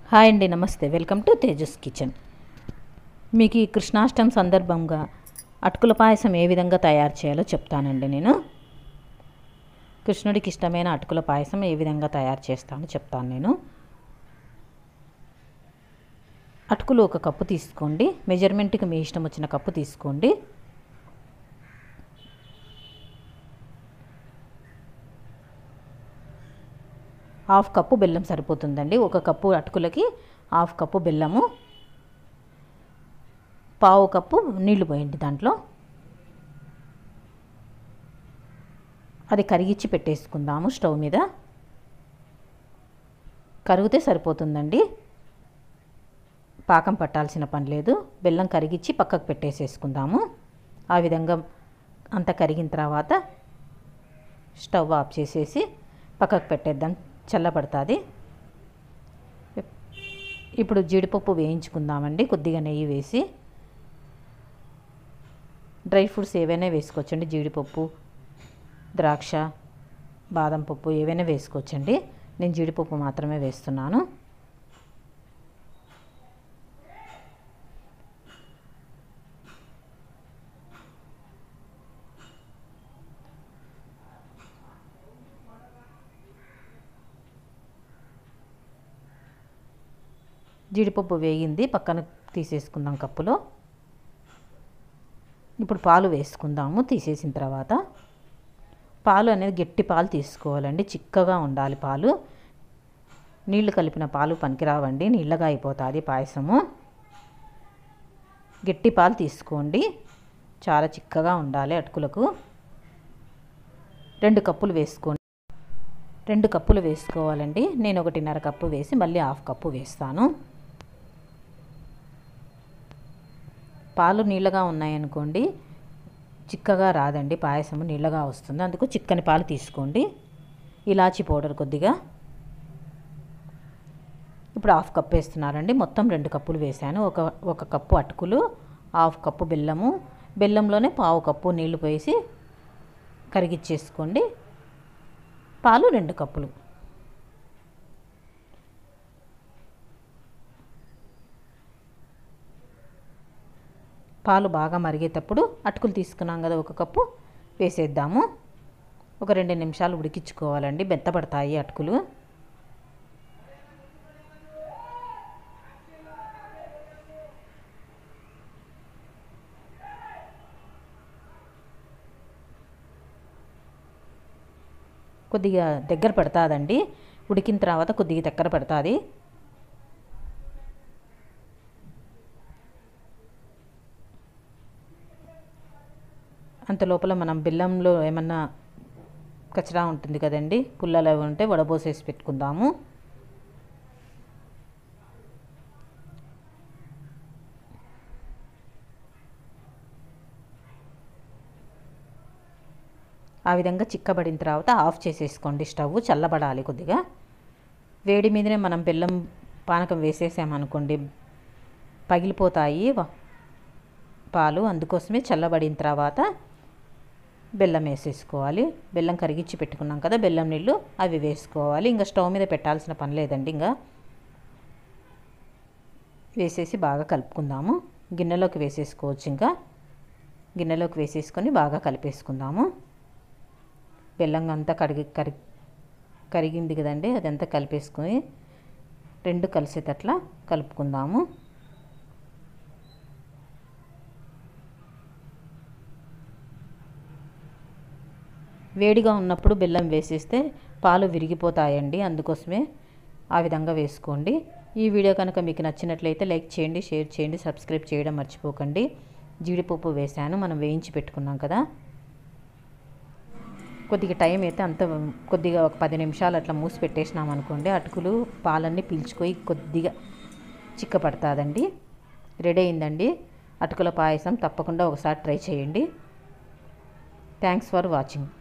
hi అండి నమస్తే welcome to Tejas kitchen మీకు ఈ కృష్ణాష్టమి సందర్భంగా అటుకుల పాయసం ఏ విధంగా తయారు చేయాలో చెప్తానండి నేను కృష్ణుడికి ఇష్టమైన అటుకుల పాయసం ఏ విధంగా తయారు చేస్తానో చెప్తాను నేను అటుకులు ఒక కప్పు తీసుకోండి మెజర్మెంట్కి మీ ఇష్టం వచ్చిన కప్పు తీసుకోండి హాఫ్ కప్పు బెల్లం సరిపోతుందండి ఒక కప్పు అటుకులకి హాఫ్ కప్పు బెల్లము పావు కప్పు నీళ్లు పోయండి దాంట్లో అది కరిగిచ్చి పెట్టేసుకుందాము స్టవ్ మీద కరిగితే సరిపోతుందండి పాకం పట్టాల్సిన పని లేదు బెల్లం కరిగిచ్చి పక్కకు పెట్టేసేసుకుందాము ఆ విధంగా అంత కరిగిన తర్వాత స్టవ్ ఆఫ్ చేసేసి పక్కకు పెట్టేద్దాం చల్లబడుతుంది ఇప్పుడు జీడిపప్పు వేయించుకుందామండి కొద్దిగా నెయ్యి వేసి డ్రై ఫ్రూట్స్ ఏవైనా వేసుకోవచ్చండి జీడిపప్పు ద్రాక్ష బాదం పప్పు ఏవైనా వేసుకోవచ్చండి నేను జీడిపప్పు మాత్రమే వేస్తున్నాను జీడిపప్పు వేగింది పక్కన తీసేసుకుందాం కప్పులో ఇప్పుడు పాలు వేసుకుందాము తీసేసిన తర్వాత పాలు అనేది గట్టి పాలు తీసుకోవాలండి చిక్కగా ఉండాలి పాలు నీళ్లు కలిపిన పాలు పనికిరావండి నీళ్ళగా అయిపోతుంది పాయసము గట్టి పాలు తీసుకోండి చాలా చిక్కగా ఉండాలి అటుకులకు రెండు కప్పులు వేసుకోండి రెండు కప్పులు వేసుకోవాలండి నేను ఒకటిన్నర కప్పు వేసి మళ్ళీ హాఫ్ కప్పు వేస్తాను పాలు నీళ్ళగా ఉన్నాయనుకోండి చిక్కగా రాదండి పాయసము నీళ్ళగా వస్తుంది అందుకు చిక్కని పాలు తీసుకోండి ఇలాచి పౌడర్ కొద్దిగా ఇప్పుడు హాఫ్ కప్ వేస్తున్నారండి మొత్తం రెండు కప్పులు వేసాను ఒక ఒక కప్పు అటుకులు హాఫ్ కప్పు బెల్లము బెల్లంలోనే పావు కప్పు నీళ్లు పోసి కరిగిచ్చేసుకోండి పాలు రెండు కప్పులు పాలు బాగా మరిగేటప్పుడు అటుకులు తీసుకున్నాం కదా ఒక కప్పు వేసేద్దాము ఒక రెండు నిమిషాలు ఉడికించుకోవాలండి బెత్తపడతాయి అటుకులు కొద్దిగా దగ్గర పడుతుందండి ఉడికిన తర్వాత కొద్దిగా దగ్గర పడుతుంది అంత లోపల మనం బెల్లంలో ఏమన్నా కచరా ఉంటుంది కదండి పుల్లలు అవి ఉంటే వడబోసేసి పెట్టుకుందాము ఆ విధంగా చిక్కబడిన తర్వాత ఆఫ్ చేసేసుకోండి స్టవ్ చల్లబడాలి కొద్దిగా వేడి మీదనే మనం బెల్లం పానకం వేసేసామనుకోండి పగిలిపోతాయి పాలు అందుకోసమే చల్లబడిన తర్వాత బెల్లం వేసేసుకోవాలి బెల్లం కరిగించి పెట్టుకున్నాం కదా బెల్లం నీళ్ళు అవి వేసుకోవాలి ఇంకా స్టవ్ మీద పెట్టాల్సిన పని లేదండి ఇంకా వేసేసి బాగా కలుపుకుందాము గిన్నెలోకి వేసేసుకోవచ్చు ఇంకా గిన్నెలోకి వేసేసుకొని బాగా కలిపేసుకుందాము బెల్లం అంతా కడిగి కరి కరిగింది కదండి అదంతా కలిపేసుకొని రెండు కలిసేటట్లా కలుపుకుందాము వేడిగా ఉన్నప్పుడు బెల్లం వేసేస్తే పాలు విరిగిపోతాయండి అందుకోసమే ఆ విధంగా వేసుకోండి ఈ వీడియో కనుక మీకు నచ్చినట్లయితే లైక్ చేయండి షేర్ చేయండి సబ్స్క్రైబ్ చేయడం మర్చిపోకండి జీడిపప్పు వేసాను మనం వేయించి పెట్టుకున్నాం కదా కొద్దిగా టైం అయితే అంత కొద్దిగా ఒక పది నిమిషాలు అట్లా మూసి పెట్టేసినాం అనుకోండి అటుకులు పాలన్నీ పీల్చుకొని కొద్దిగా చిక్కపడుతుందండి రెడీ అయిందండి అటుకుల పాయసం తప్పకుండా ఒకసారి ట్రై చేయండి థ్యాంక్స్ ఫర్ వాచింగ్